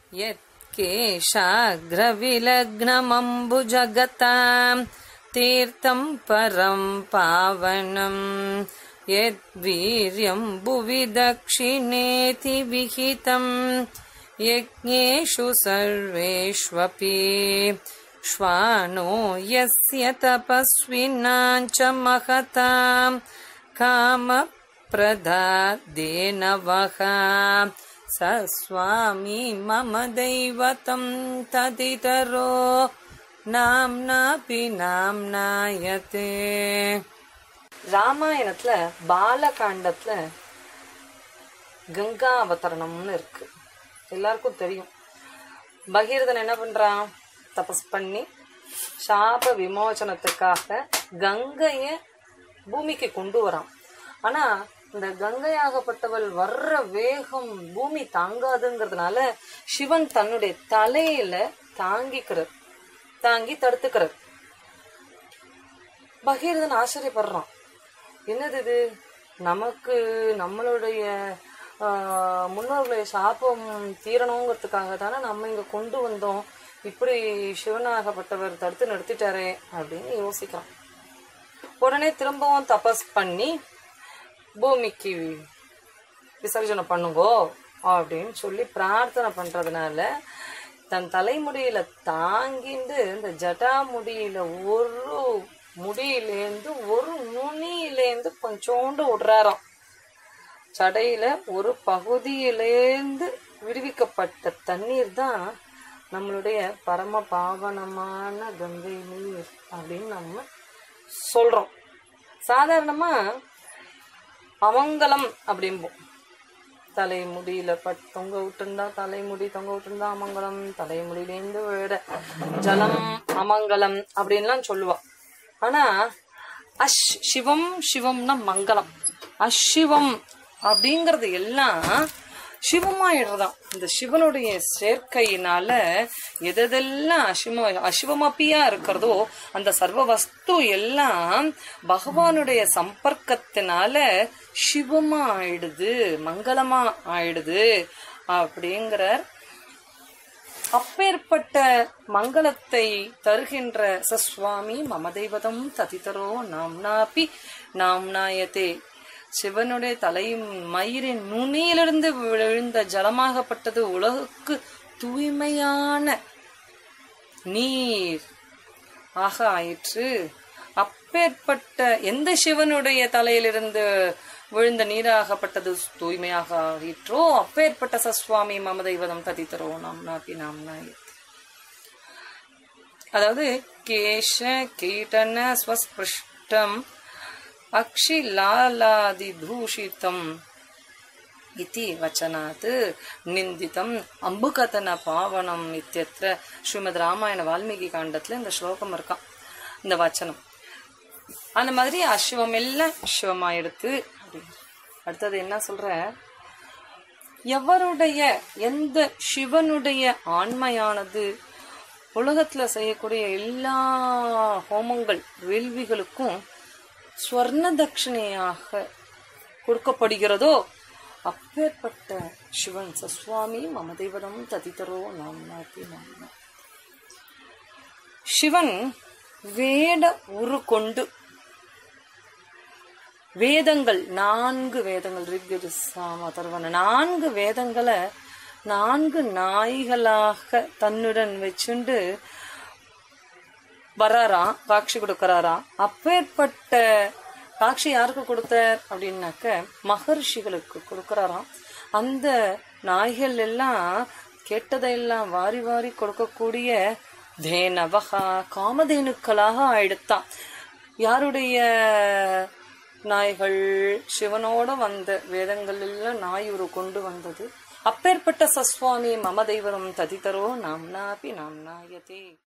यत्केशाग्रविलग्नमम्बुजगताम् तीर्थम् परम् पावनम् यद्वीर्यम् भुवि दक्षिणेति विहितम् यज्ञेषु सर्वेष्वपि श्वानो यस्य तपस्विनाम् च महताम् कामप्रदादेनवः स स्वामी मम दैवतं तदितरो நாம்னாபி நாம்னாயத்தே ராமாயணத்துல பாலகாண்டத்துல கங்கா அவதரணம்னு இருக்கு எல்லாருக்கும் தெரியும் பகீரதன் என்ன பண்றான் தபஸ் பண்ணி சாப விமோசனத்துக்காக கங்கைய பூமிக்கு கொண்டு வரான் ஆனா இந்த கங்கையாகப்பட்டவள் வர்ற வேகம் பூமி தாங்காதுங்கிறதுனால சிவன் தன்னுடைய தலையில தாங்கிக்கிறார் தாங்கி தடுத்துக்கிறார் பகீரதன் ஆச்சரியப்படுறான் என்னது இது நமக்கு நம்மளுடைய ஆஹ், முன்னோர்களுடைய சாபம் தீரணுங்கிறதுக்காக தானே நம்ம இங்க கொண்டு வந்தோம் இப்படி சிவனாகப்பட்டவர் தடுத்து நிறுத்திட்டாரே அப்படின்னு யோசிக்கிறான் உடனே திரும்பவும் தபஸ் பண்ணி பூமிக்கு விசர்ஜனை பண்ணுங்கோ அப்படின்னு சொல்லி பிரார்த்தனை பண்றதுனால தன் தலைமுடியில தாங்கிண்டு இந்த ஜடா முடியில ஒரு முடியிலேந்து ஒரு நுனியிலேந்து கொஞ்சோண்டு விடுறாராம் சடையில ஒரு பகுதியிலேந்து விடுவிக்கப்பட்ட தண்ணீர் தான் நம்மளுடைய பரம பாவனமான கங்கை நீர் அப்படின்னு நம்ம சொல்றோம் சாதாரணமா அமங்கலம் அப்படிம்போம் தலைமுடியில பட் தொங்க விட்டுருந்தா தலைமுடி தொங்க விட்டுருந்தா அமங்கலம் தலைமுடியிலேருந்து விட ஜலம் அமங்கலம் அப்படின்லாம் சொல்லுவா ஆனா அஷ் சிவம் சிவம்னா மங்களம் அஷிவம் அப்படிங்கறது எல்லாம் சிவமாயிடுறதாம் இந்த சிவனுடைய சேர்க்கையினால எதெல்லாம் அசிவ அசிவமப்பியா இருக்கிறதோ அந்த சர்வ வஸ்து எல்லாம் பகவானுடைய சம்பர்க்கத்தினால சிவமா ஆயிடுது மங்களமா ஆயிடுது அப்படிங்கிறார் அப்பேற்பட்ட மங்களத்தை தருகின்ற சஸ்வாமி மம தெய்வதம் ததிதரோ நாம்னாபி நாம்னாயத்தே சிவனுடைய தலை மயிரின் நுனியிலிருந்து விழுந்த ஜலமாகப்பட்டது உலகுக்கு தூய்மையான நீர் ஆக ஆயிற்று அப்பேற்பட்ட எந்த சிவனுடைய தலையிலிருந்து விழுந்த நீராகப்பட்டது தூய்மையாக ஆயிற்றோ அப்பேற்பட்ட சஸ்வாமி மம தெய்வதம் ததித்தரோ நாம் நாப்பி நாம் நாய் அதாவது கேஷ கீட்டன ஸ்வஸ்பிருஷ்டம் அக்ஷிலாலாதிதூஷிதம் இதி வச்சனாத் நிந்திதம் அம்புகதன பாவனம் இத்தியத்திர ஸ்ரீமத் ராமாயண வால்மீகி காண்டத்துல இந்த ஸ்லோகம் இருக்கான் இந்த வச்சனம் அந்த மாதிரி அசிவம் எல்லாம் சிவமாயிடுத்து அப்படின்னு அடுத்தது என்ன சொல்ற எவருடைய எந்த சிவனுடைய ஆண்மையானது உலகத்துல செய்யக்கூடிய எல்லா ஹோமங்கள் வேள்விகளுக்கும் ஸ்வர்ண தட்சிணையாக கொடுக்கப்படுகிறதோ அப்பேற்பட்ட சிவன் சஸ்வாமி மம தெய்வதம் ததிதரோ நாம் நாத்தி நாம் சிவன் வேட உரு கொண்டு வேதங்கள் நான்கு வேதங்கள் ரிக்வேத சாம அதர்வன நான்கு வேதங்களை நான்கு நாய்களாக தன்னுடன் வச்சுண்டு வராராம் காட்சி கொடுக்கறாராம் அப்பேற்பட்ட காட்சி யாருக்கு கொடுத்தார் அப்படின்னாக்க மகர்ஷிகளுக்கு கொடுக்கறாராம் அந்த நாய்கள் எல்லாம் கேட்டதையெல்லாம் வாரி வாரி கொடுக்கக்கூடிய தேனவகா காமதேனுக்களாக ஆயிடுத்தான் யாருடைய நாய்கள் சிவனோட வந்த வேதங்கள் எல்லாம் நாய் ஒரு கொண்டு வந்தது அப்பேற்பட்ட சஸ்வாமி மம தெய்வரம் ததிதரோ நாம் நாபி நாம் நாயதே